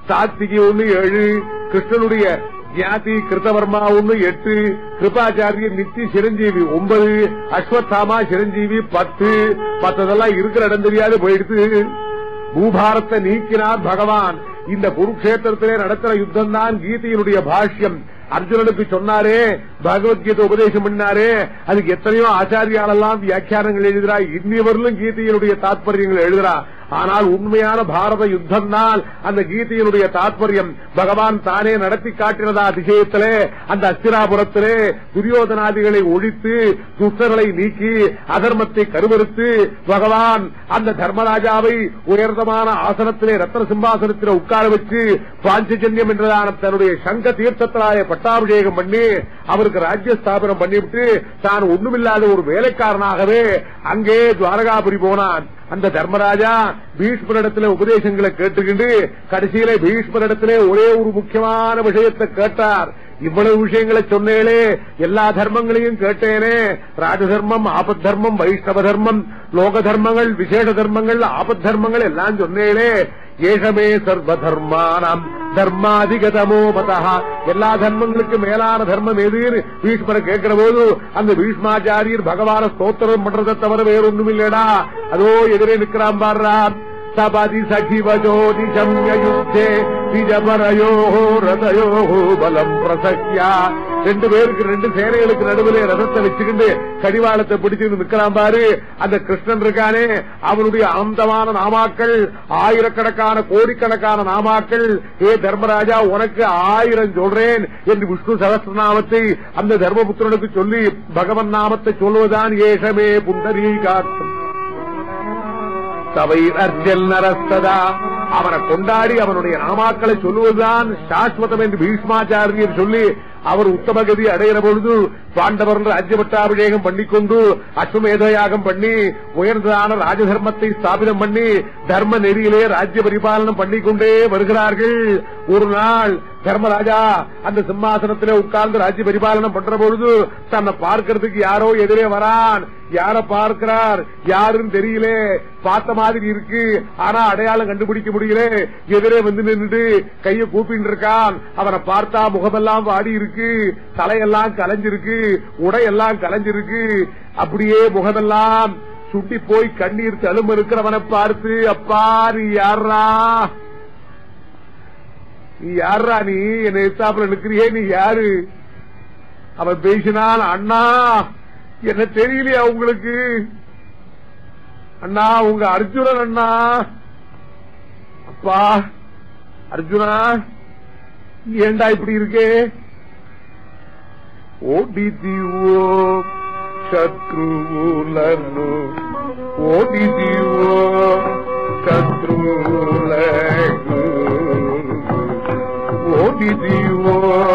சாத்திகி ஒண்ணு ஏழு கிருஷ்ணனுடைய ஜாதி கிருத்தவர்மா ஒண்ணு எட்டு கிருபாச்சாரிய நித்தி சிரஞ்சீவி ஒன்பது அஸ்வத்தாமா சிரஞ்சீவி பத்து மத்ததெல்லாம் இருக்கிற இடம் தெரியாது போயிடுத்து பூபாரத்தை நீக்கினார் பகவான் இந்த குருக்ஷேத்திரத்திலே நடத்துற யுத்தம் தான் கீதையினுடைய பாஷ்யம் அர்ஜுனனுக்கு சொன்னாரே பகவத்கீதை உபதேசம் பண்ணாரே அதுக்கு எத்தனையோ ஆச்சாரியாலெல்லாம் வியாக்கியானங்கள் எழுதுறா இன்னிவரிலும் கீதையினுடைய தாத்பரியங்கள் எழுதுறா ஆனால் உண்மையான பாரத யுத்தம் தான் அந்த கீதையினுடைய தாத்பரியம் பகவான் தானே நடத்தி காட்டினதா அதிசயத்திலே அந்த அஸ்திராபுரத்திலே துரியோதனாதிகளை ஒழித்து துஷ்டர்களை நீக்கி அதர்மத்தை கருவறுத்து பகவான் அந்த தர்மராஜாவை உயர்ந்தமான ஆசனத்திலே ரத்ன சிம்மாசனத்திலே உட்கார வச்சு பாஞ்சஜன்யம் என்றதான தன்னுடைய சங்க தீர்த்தத்திலாய பட்டாபிஷேகம் பண்ணி அவருக்கு ராஜ்ய ஸ்தாபனம் பண்ணிவிட்டு தான் ஒண்ணுமில்லாத ஒரு வேலைக்காரனாகவே அங்கே துவாரகாபுரி போனான் அந்த தர்மராஜா பீஷ்மரிடத்திலே உபதேசங்களை கேட்டுக்கிண்டு கடைசியிலே பீஷ்மரிடத்திலே ஒரே ஒரு முக்கியமான விஷயத்தை கேட்டார் இவ்வளவு விஷயங்களை சொன்னேனே எல்லா தர்மங்களையும் கேட்டேனே ராஜதர்மம் ஆபத் தர்மம் வைஷ்ணவ தர்மம் லோக தர்மங்கள் விசேஷ தர்மங்கள் ஆபத் தர்மங்கள் எல்லாம் சொன்னேனே ஏஷமே சர்வ தர்மானம் தர்மாதிகதமோ மதா எல்லா தர்மங்களுக்கு மேலான தர்மம் எதுன்னு பீஷ்மரை கேட்கிற போது அந்த பீஷ்மாச்சாரியர் பகவான ஸ்தோத்திரம் பண்றதை தவிர வேறொன்றும் இல்லடா அதோ எதிரே நிக்கிறான் பாடுறா சபதி சகிவஜோ நிஜம்யுத்தே நிஜபரயோ ரதயோ பலம் பிரசக்யா ரெண்டு பேருக்கு ரெண்டு சேனைகளுக்கு நடுவில் ரதத்தை வச்சுக்கிட்டு கடிவாளத்தை பிடிச்சுக்கிட்டு நிக்கலாம் பாரு அந்த கிருஷ்ணன் இருக்கானே அவனுடைய அந்தமான நாமாக்கள் ஆயிரக்கணக்கான கோடிக்கணக்கான நாமாக்கள் ஏ தர்மராஜா உனக்கு ஆயிரம் சொல்றேன் என்று விஷ்ணு சகசிரநாமத்தை அந்த தர்மபுத்திரனுக்கு சொல்லி பகவன் நாமத்தை சொல்லுவதுதான் ஏஷமே புண்டரீகாத்தம் சபை அர்ஜல் நரஸ்ததா அவனை கொண்டாடி அவனுடைய நாமாக்களை சொல்லுவதுதான் சாஸ்வதம் என்று பீஷ்மாச்சாரியர் சொல்லி அவர் உத்தமகதி அடைகிற பொழுது பாண்டவர் ராஜ்யபட்டாபிஷேகம் பண்ணிக்கொண்டு அஸ்வமேத யாகம் பண்ணி உயர்ந்ததான ராஜதர்மத்தை ஸ்தாபிதம் பண்ணி தர்ம நெறியிலே ராஜ்ய பரிபாலனம் பண்ணிக்கொண்டே வருகிறார்கள் ஒரு நாள் தர்மராஜா அந்த சிம்மாசனத்திலே உட்கார்ந்து ராஜ்ய பரிபாலனம் பண்ற பொழுது தன்னை பார்க்கறதுக்கு யாரோ எதிரே வரான் யார பார்க்கிறார் யாருன்னு தெரியல பார்த்த மாதிரி இருக்கு ஆனா அடையாளம் கண்டுபிடிக்க முடியல எதிரே வந்து நின்றுட்டு கைய கூப்பிட்டு இருக்கான் அவனை பார்த்தா முகமெல்லாம் வாடி இருக்கு தலையெல்லாம் கலைஞ்சிருக்கு உடையெல்லாம் கலைஞ்சிருக்கு அப்படியே முகமெல்லாம் சுண்டி போய் கண்ணீர் தழும்பு இருக்கிறவனை பார்த்து அப்பா நீ யாரா நீ யாரா நீ என்ன எத்தாப்புல நிக்கிறியே நீ யாரு அவன் பேசினான் அண்ணா என்ன தெரியலையா உங்களுக்கு அண்ணா உங்க அர்ஜுனன் அண்ணா அப்பா அர்ஜுனா ஏண்டா இப்படி இருக்கே ఓడిదివో శత్రువులను ఓడిదివో శత్రువులకు ఓడిదివో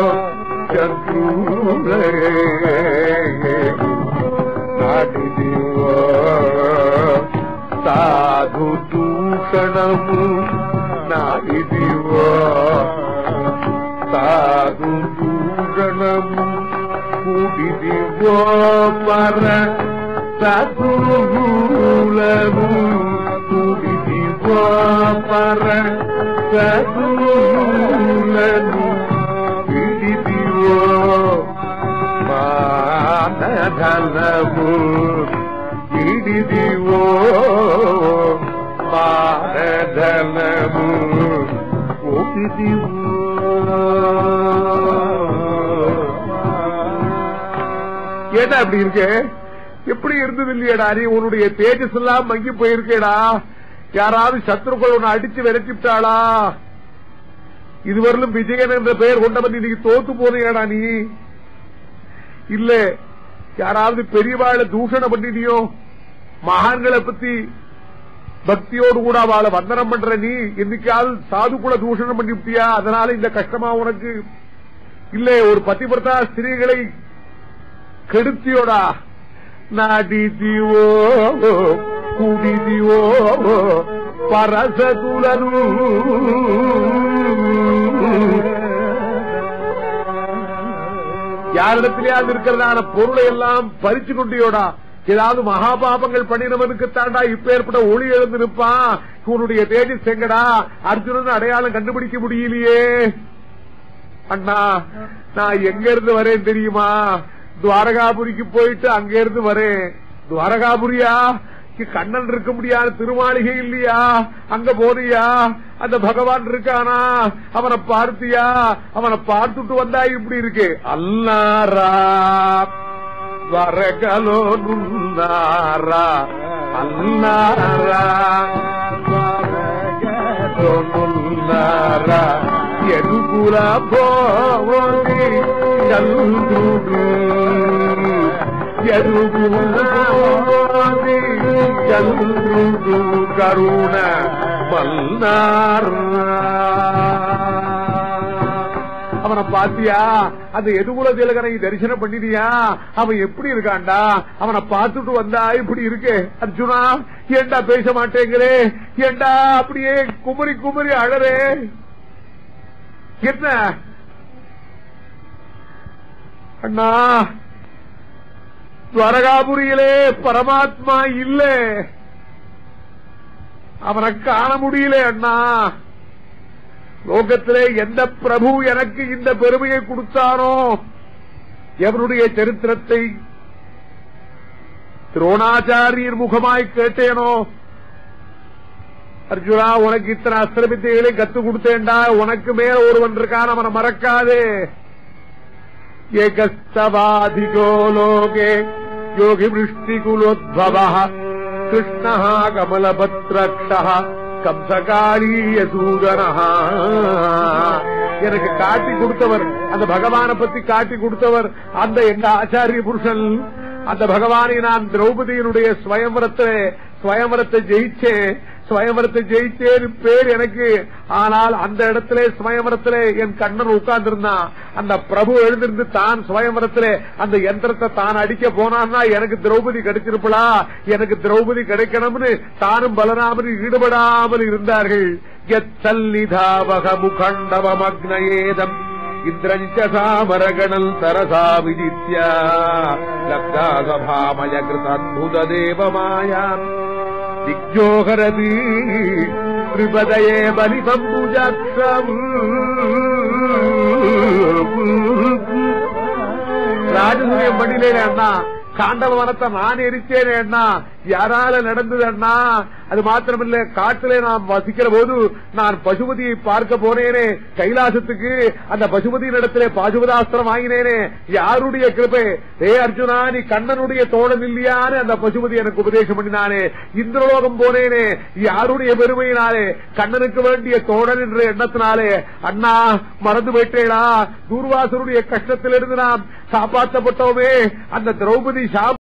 శత్రువులకు నాటిదివో సాధు దూషణము నాటిదివో సాధు దూషణము కూడిదివో పర సతులను కూడిదివో పర సతులను విడిదివో మానధనము విడిదివో మానధనము ஏடா அப்படி இருக்க எப்படி இருந்தது இல்லையடா நீ உன்னுடைய தேஜஸ் எல்லாம் மங்கி போயிருக்கேடா யாராவது சத்ருக்கள் உன்னை அடிச்சு விரட்டிவிட்டாளா இதுவரையிலும் விஜயன் என்ற பெயர் கொண்டவன் இன்னைக்கு தோத்து போறியாடா நீ இல்ல யாராவது பெரியவாளை தூஷணம் பண்ணினியோ மகான்களை பத்தி பக்தியோடு கூட அவளை வந்தனம் பண்ற நீ என்னைக்காவது சாது கூட தூஷணம் பண்ணிவிட்டியா அதனால இந்த கஷ்டமா உனக்கு இல்ல ஒரு பத்திபர்த்தா ஸ்திரீகளை கெடுத்தியோடா நாடிதிவோ குடிதிவோ பரசகுலனு யாரிடத்திலேயாவது இருக்கிறதான பொருளை எல்லாம் பறிச்சு கொண்டியோடா ஏதாவது மகாபாபங்கள் பண்ணினவனுக்கு தாண்டா இப்ப ஏற்பட்ட ஒளி எழுந்து நிற்பான் உன்னுடைய தேஜஸ் எங்கடா அர்ஜுனன் அடையாளம் கண்டுபிடிக்க முடியலையே அண்ணா நான் எங்க இருந்து வரேன் தெரியுமா துவாரகாபுரிக்கு போயிட்டு அங்க இருந்து வரேன் துவாரகாபுரியா இங்க கண்ணன் இருக்க முடியாத திருமாளிகை இல்லையா அங்க போறியா அந்த பகவான் இருக்கானா அவனை பார்த்தியா அவனை பார்த்துட்டு வந்தா இப்படி இருக்கு அல்லாரா வரகலோ நுண்ணாரா அல்லாரா నున్నారా ఎరుగుల పోని చంద్రుడు ఎరుగుల పోని చంద్రుడు కరుణ மல்லாரா அவனை பாத்தியா அந்த எதுகுல திலகனை தரிசனம் பண்ணினியா அவன் எப்படி இருக்கான்டா அவனை பார்த்துட்டு வந்தா இப்படி இருக்கு அர்ஜுனா ஏண்டா பேச மாட்டேங்கிறே ஏண்டா அப்படியே குமரி குமரி அழறே என்ன அண்ணா துவரகாபுரியிலே பரமாத்மா இல்ல அவனை காண முடியல அண்ணா லோகத்திலே எந்த பிரபு எனக்கு இந்த பெருமையை கொடுத்தானோ எவருடைய சரித்திரத்தை துரோணாச்சாரியர் முகமாய் கேட்டேனோ அர்ஜுனா உனக்கு இத்தனை அஸ்திரபித்தைகளை கத்து கொடுத்தேன்டா உனக்கு மேல ஒருவன் இருக்கான் அவனை மறக்காதே ஏகஸ்தவாதிகோ லோகே யோகி விருஷ்டிகுலோத்பவ கிருஷ்ண கமலபத்ரக்ஷ கம்சகாரிய சூதனஹா எனக்கு காட்டி கொடுத்தவர் அந்த பகவானை பத்தி காட்டி கொடுத்தவர் அந்த எங்க ஆச்சாரிய புருஷன் அந்த பகவானை நான் திரௌபதியினுடைய ஸ்வயம்பரத்தை ஸ்வயம்பரத்தை ஜெயிச்சேன் ஸ்வயம்பரத்தை ஜெயிச்சேன்னு பேர் எனக்கு ஆனால் அந்த இடத்துல ஸ்வயம்பரத்திலே என் கண்ணன் உட்கார்ந்திருந்தான் அந்த பிரபு எழுந்திருந்து தான் ஸ்வயம்பரத்திலே அந்த யந்திரத்தை தான் அடிக்க போனான்னா எனக்கு திரௌபதி கிடைச்சிருப்பலா எனக்கு திரௌபதி கிடைக்கணும்னு தானும் பலராமனும் ஈடுபடாமல் இருந்தார்கள் எத்தல்லிதாவக முகண்டவமக்னேதம் இந்திரஞ்ச சாமரகணல் தரசா விதித்யா லப்தா சபாமய கிருதத்புத தேவமாயாம் திக்ஜோகரதி திரிபதயே பலி சம்புஜாட்சம் ராஜசூயம் பண்ணிலே அண்ணா காண்டவ வனத்தை நான் எரிச்சேனே அண்ணா யாரால நடந்தது அண்ணா அது மாத்திரமில்ல காட்டிலே நாம் வசிக்கிற போது நான் பசுபதியை பார்க்க போனேனே கைலாசத்துக்கு அந்த பசுபதியின் இடத்திலே பாசுபதாஸ்திரம் வாங்கினேனே யாருடைய கிருபை ஏ அர்ஜுனா நீ கண்ணனுடைய தோழன் இல்லையான்னு அந்த பசுபதி எனக்கு உபதேசம் பண்ணினானே இந்திரலோகம் போனேனே யாருடைய பெருமையினாலே கண்ணனுக்கு வேண்டிய தோழன் என்ற எண்ணத்தினாலே அண்ணா மறந்து போயிட்டேடா தூர்வாசருடைய கஷ்டத்திலிருந்து நாம் காப்பாற்றப்பட்டோமே அந்த திரௌபதி சாப்